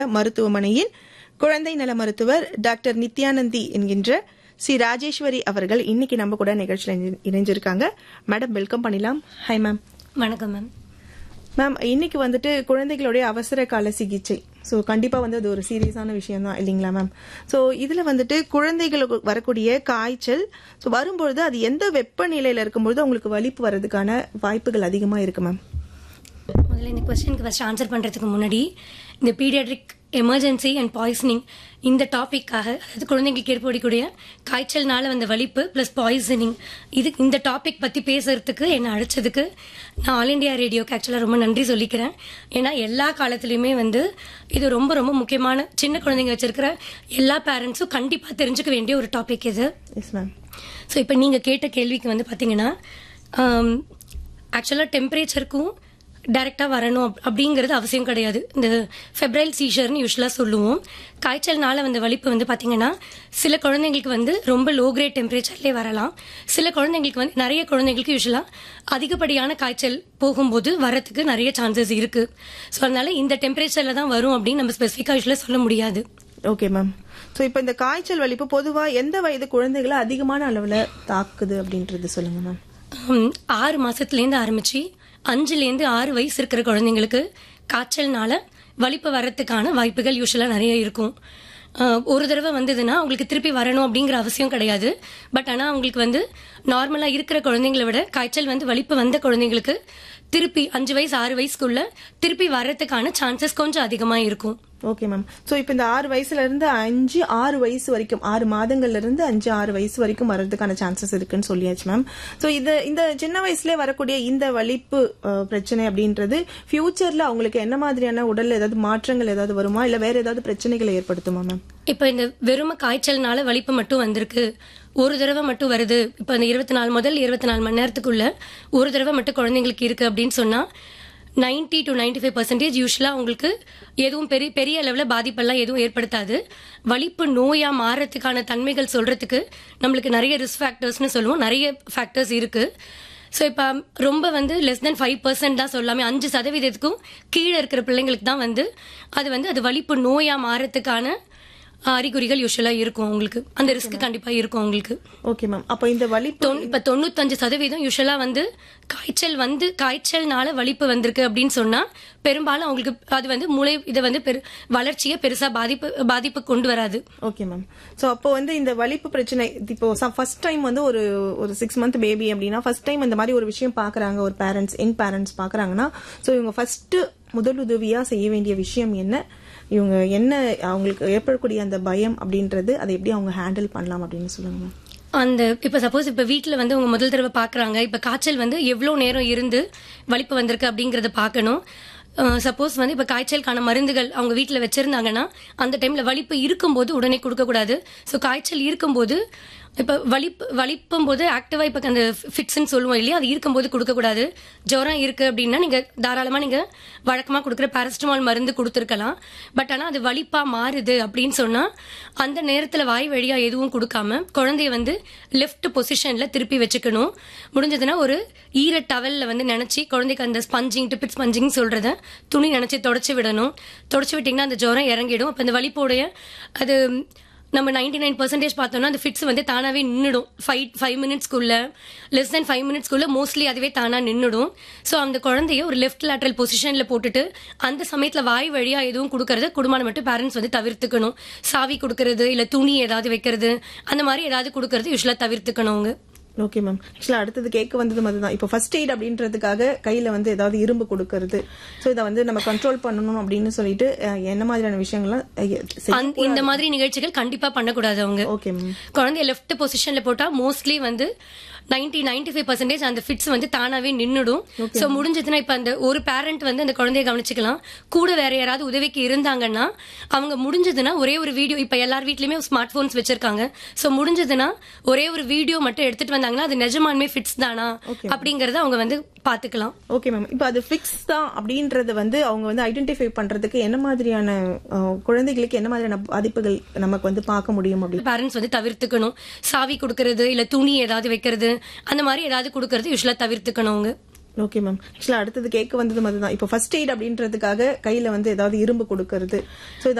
மருத்துவமனையின் குழந்தை நல மருத்துவர் டாக்டர் நித்யானந்தி என்கின்ற சி ராஜேஸ்வரி அவர்கள் இன்னைக்கு நம்ம கூட நிகழ்ச்சியில் இணை- இணைஞ்சிருக்காங்க மேடம் வெல்கம் பண்ணிடலாம் ஹாய் மேம் வணக்கம் மேம் மேம் இன்னைக்கு வந்துட்டு குழந்தைகளுடைய அவசர கால சிகிச்சை ஸோ கண்டிப்பா வந்து அது ஒரு சீரியஸான விஷயம் தான் இல்லைங்களா மேம் ஸோ இதுல வந்துட்டு குழந்தைகளுக்கு வரக்கூடிய காய்ச்சல் ஸோ வரும்பொழுது அது எந்த வெப்பநிலையில இருக்கும்பொழுது அவங்களுக்கு வலிப்பு வர்றதுக்கான வாய்ப்புகள் அதிகமா இருக்கு மேம் முதல்ல இந்த கொஸ்டினுக்கு ஃபர்ஸ்ட் ஆன்சர் பண்றதுக்கு முன்னாடி இந்த பீடியாட்ரிக் எமர்ஜென்சி அண்ட் பாய்சனிங் இந்த டாபிக்காக அதாவது குழந்தைங்களுக்கு ஏற்படக்கூடிய காய்ச்சல்னால வந்த வலிப்பு பிளஸ் பாய்சனிங் இது இந்த டாபிக் பத்தி பேசுறதுக்கு என்னை அழைச்சதுக்கு நான் ஆல் இண்டியா ரேடியோக்கு ஆக்சுவலாக ரொம்ப நன்றி சொல்லிக்கிறேன் ஏன்னா எல்லா காலத்துலயுமே வந்து இது ரொம்ப ரொம்ப முக்கியமான சின்ன குழந்தைங்க வச்சிருக்கிற எல்லா பேரண்ட்ஸும் கண்டிப்பா தெரிஞ்சுக்க வேண்டிய ஒரு டாபிக் இது எஸ் மேம் ஸோ இப்போ நீங்கள் கேட்ட கேள்விக்கு வந்து பார்த்தீங்கன்னா ஆக்சுவலாக டெம்பரேச்சருக்கும் டைரெக்டாக வரணும் அப்- அப்படிங்கிறது அவசியம் கிடையாது இந்த ஃபெப்ரைல் சீஷர்னு யூஸ்வலாக சொல்லுவோம் காய்ச்சல்னால வந்த வலிப்பு வந்து பார்த்தீங்கன்னா சில குழந்தைங்களுக்கு வந்து ரொம்ப லோ கிரேட் டெம்பரேச்சர்லேயே வரலாம் சில குழந்தைங்களுக்கு வந்து நிறைய குழந்தைங்களுக்கு யூஸ்வலாக அதிகப்படியான காய்ச்சல் போகும்போது வரத்துக்கு நிறைய சான்சஸ் இருக்கு ஸோ அதனால இந்த டெம்பரேச்சரில் தான் வரும் அப்படின்னு நம்ம ஸ்பெசிஃபிக்காக யூஸ்வலாக சொல்ல முடியாது ஓகே மேம் ஸோ இப்போ இந்த காய்ச்சல் வலிப்பு பொதுவா எந்த வயது குழந்தைகளை அதிகமான அளவுல தாக்குது அப்படின்றது சொல்லுங்க மேம் ஹம், ஆறு மாசத்துலேருந்து ஆரம்பிச்சு அஞ்சுலேருந்து ஆறு வயசு இருக்கிற குழந்தைங்களுக்கு காய்ச்சல்னால வலிப்பு வர்றதுக்கான வாய்ப்புகள் யூஸ்வலாக நிறைய இருக்கும் அஹ், ஒரு தடவை வந்ததுன்னா அவங்களுக்கு திருப்பி வரணும் அப்படிங்கிற அவசியம் கிடையாது பட் ஆனால் அவங்களுக்கு வந்து நார்மலாக இருக்கிற குழந்தைங்களை விட காய்ச்சல் வந்து வலிப்பு வந்த குழந்தைங்களுக்கு திருப்பி அஞ்சு வயசு ஆறு வயசுக்குள்ள திருப்பி வர்றதுக்கான சான்சஸ் கொஞ்சம் அதிகமாக இருக்கும் ஓகே மேம் ஸோ இப்போ இந்த ஆறு வயசுல இருந்து அஞ்சு ஆறு வயசு வரைக்கும் ஆறு மாதங்கள்ல இருந்து அஞ்சு ஆறு வயசு வரைக்கும் வர்றதுக்கான சான்சஸ் இருக்குன்னு சொல்லியாச்சு மேம் ஸோ இது இந்த சின்ன வயசுல வரக்கூடிய இந்த வலிப்பு அஹ், பிரச்சனை அப்படின்றது ஃபியூச்சர்ல அவங்களுக்கு என்ன மாதிரியான உடல்ல ஏதாவது மாற்றங்கள் ஏதாவது வருமா இல்ல வேற ஏதாவது பிரச்சனைகளை ஏற்படுத்துமா மேம் இப்போ இந்த வெறும காய்ச்சல்னால வலிப்பு மட்டும் வந்திருக்கு ஒரு தடவை மட்டும் வருது இப்போ இந்த இருபத்தி நாலு முதல் இருபத்தி நாலு மணி நேரத்துக்குள்ள ஒரு தடவை மட்டும் குழந்தைங்களுக்கு இருக்கு அப்படின்னு சொன்னா 90 டு 95% ஃபைவ் பர்சன்டேஜ் யூஸ்வலாக உங்களுக்கு எதுவும் பெரிய பெரிய அளவில் பாதிப்பெல்லாம் எதுவும் ஏற்படுத்தாது வலிப்பு நோயா மாறத்துக்கான தன்மைகள் சொல்றதுக்கு நம்மளுக்கு நிறைய ரிஸ்க் ஃபேக்டர்ஸ்னு சொல்லுவோம் நிறைய ஃபேக்டர்ஸ் இருக்கு ஸோ இப்போ ரொம்ப வந்து லெஸ் தென் ஃபைவ் பர்சன்ட் தான் சொல்லாமே அஞ்சு சதவீதத்துக்கும் கீழே இருக்கிற பிள்ளைங்களுக்கு தான் வந்து அது வந்து அது வலிப்பு நோயா மாறத்துக்கான அறிகுறிகள் யூஸ்வலா இருக்கும் உங்களுக்கு அந்த ரிஸ்க் கண்டிப்பா இருக்கும் உங்களுக்கு ஓகே மேம் அப்போ இந்த வலிப்பு தொண்ணூ- இப்ப தொண்ணூத்தஞ்சு சதவீதம் யூஸ்வலா வந்து காய்ச்சல் வந்து காய்ச்சல்னால வலிப்பு வந்திருக்கு அப்படின்னு சொன்னா பெரும்பாலும் அவங்களுக்கு அது வந்து மூளை இதை வந்து பெரு வளர்ச்சியை பெருசா பாதிப்பு பாதிப்பு கொண்டு வராது ஓகே மேம் ஸோ அப்போ வந்து இந்த வலிப்பு பிரச்சனை இப்போ ஃபர்ஸ்ட் டைம் வந்து ஒரு ஒரு சிக்ஸ் மந்த் பேபி அப்படின்னா ஃபர்ஸ்ட் டைம் இந்த மாதிரி ஒரு விஷயம் பார்க்கறாங்க ஒரு பேரண்ட்ஸ் யங் பேரண்ட்ஸ் பார்க்கறாங்கன்னா ஸோ இவங்க ஃபர்ஸ்ட் முதலுதவியா செய்ய வேண்டிய விஷயம் என்ன இவங்க என்ன அவங்களுக்கு ஏற்படக்கூடிய அந்த பயம் அப்படின்றது அதை எப்படி அவங்க ஹேண்டில் பண்ணலாம் அப்படின்னு சொல்லுங்க மேம் அந்த இப்ப சப்போஸ் இப்ப வீட்ல வந்து உங்க முதல் தடவை பாக்குறாங்க இப்ப காய்ச்சல் வந்து எவ்வளவு நேரம் இருந்து வலிப்பு வந்திருக்கு அப்படிங்கறத பார்க்கணும் சப்போஸ் வந்து இப்ப காய்ச்சலுக்கான மருந்துகள் அவங்க வீட்ல வச்சிருந்தாங்கன்னா அந்த டைம்ல வலிப்பு இருக்கும்போது உடனே கொடுக்க கூடாது ஸோ காய்ச்சல் இருக்கும்போது இப்ப வலிப்பு வலிப்பும் போது ஆக்டிவா இப்ப அந்த ஃபிட்ஸ்ன்னு சொல்லுவோம் இல்லையா அது இருக்கும்போது கொடுக்க கூடாது ஜுரம் இருக்கு அப்படின்னா நீங்க தாராளமா நீங்க வழக்கமா கொடுக்குற பாராசிட்டமால் மருந்து கொடுத்துருக்கலாம் பட் ஆனா அது வலிப்பா மாறுது அப்படின்னு சொன்னா அந்த நேரத்துல வாய் வழியா எதுவும் கொடுக்காம குழந்தைய வந்து லெஃப்ட் பொசிஷன்ல திருப்பி வச்சுக்கணும் முடிஞ்சதுன்னா ஒரு ஈர டவல்ல வந்து நினைச்சு குழந்தைக்கு அந்த ஸ்பஞ்சிங் டிபிட் ஸ்பஞ்சிங் சொல்றத துணி நினைச்சு தொடச்சு விடணும் தொடச்சு விட்டீங்கன்னா அந்த ஜுரம் இறங்கிடும் அப்ப அந்த வலிப்போடைய அது நம்ம நைன்டி நைன் பர்சன்டேஜ் பார்த்தோம்னா அந்த ஃபிட்ஸ் வந்து தானாவே நின்றுடும் ஃபைவ் ஃபைவ் மினிட்ஸ்க்குள்ள லெஸ் தென் ஃபைவ் மினிட்ஸ்க்குள்ள மோஸ்ட்லி அதுவே தானா நின்றுடும் ஸோ அந்த குழந்தைய ஒரு லெஃப்ட் லேட்ரல் பொசிஷன்ல போட்டுட்டு அந்த சமயத்துல வாய் வழியா எதுவும் கொடுக்கறது குடும்பம் மட்டும் பேரண்ட்ஸ் வந்து தவிர்த்துக்கணும் சாவி கொடுக்கறது இல்ல துணி ஏதாவது வைக்கிறது அந்த மாதிரி ஏதாவது கொடுக்கறது யூஸ்வலா தவிர்த்துக்கணும் அவங்க ஓகே மேம் ஆக்சுவலா அடுத்தது கேட்க வந்தது அதுதான் இப்போ ஃபர்ஸ்ட் எய்ட் அப்படின்றதுக்காக கையில வந்து ஏதாவது இரும்பு கொடுக்கறது ஸோ இதை வந்து நம்ம கண்ட்ரோல் பண்ணணும் அப்படின்னு சொல்லிட்டு அஹ், என்ன மாதிரியான விஷயங்கள்லாம் அஹ், செய்ய- அந்த- இந்த மாதிரி நிகழ்ச்சிகள் கண்டிப்பா பண்ணக்கூடாது அவங்க ஓகே மேம் குழந்தைய லெஃப்ட் பொசிஷன்ல போட்டா மோஸ்ட்லி வந்து 90 95% ஃபைவ் பர்சன்டேஜ் அந்த ஃபிட்ஸ் வந்து தானாவே நின்னுடும் சோ முடிஞ்சதுன்னா இப்ப அந்த ஒரு பேரண்ட் வந்து அந்த குழந்தைய கவனிச்சுக்கலாம் கூட வேற யாராவது உதவிக்கு இருந்தாங்கன்னா அவங்க முடிஞ்சதுன்னா ஒரே ஒரு வீடியோ இப்ப எல்லார் வீட்லயுமே ஸ்மார்ட் போன்ஸ் வச்சிருக்காங்க சோ முடிஞ்சதுன்னா ஒரே ஒரு வீடியோ மட்டும் எடுத்துட்டு வந்தாங்கன்னா அது நிஜமானுமே ஃபிட்ஸ் தானா அப்படிங்கறத அவங்க வந்து பாத்துக்கலாம் ஓகே மேம் இப்போ அது ஃபிக்ஸ் தான் அப்படின்றத வந்து அவங்க வந்து ஐடென்டிஃபை பண்றதுக்கு என்ன மாதிரியான அஹ், குழந்தைகளுக்கு என்ன மாதிரியான பாதிப்புகள் நமக்கு வந்து பார்க்க முடியும் அப்படி பேரண்ட்ஸ் வந்து தவிர்த்துக்கணும் சாவி கொடுக்கறது இல்ல துணி ஏதாவது வைக்கிறது அந்த மாதிரி ஏதாவது கொடுக்கறது யூஸ்வலா தவிர்த்துக்கணும் அவங்க ஓகே மேம் ஆக்சுவலா அடுத்தது கேட்க வந்ததும் அதுதான் இப்போ ஃபர்ஸ்ட் எய்ட் அப்படின்றதுக்காக கையில வந்து ஏதாவது இரும்பு கொடுக்கறது ஸோ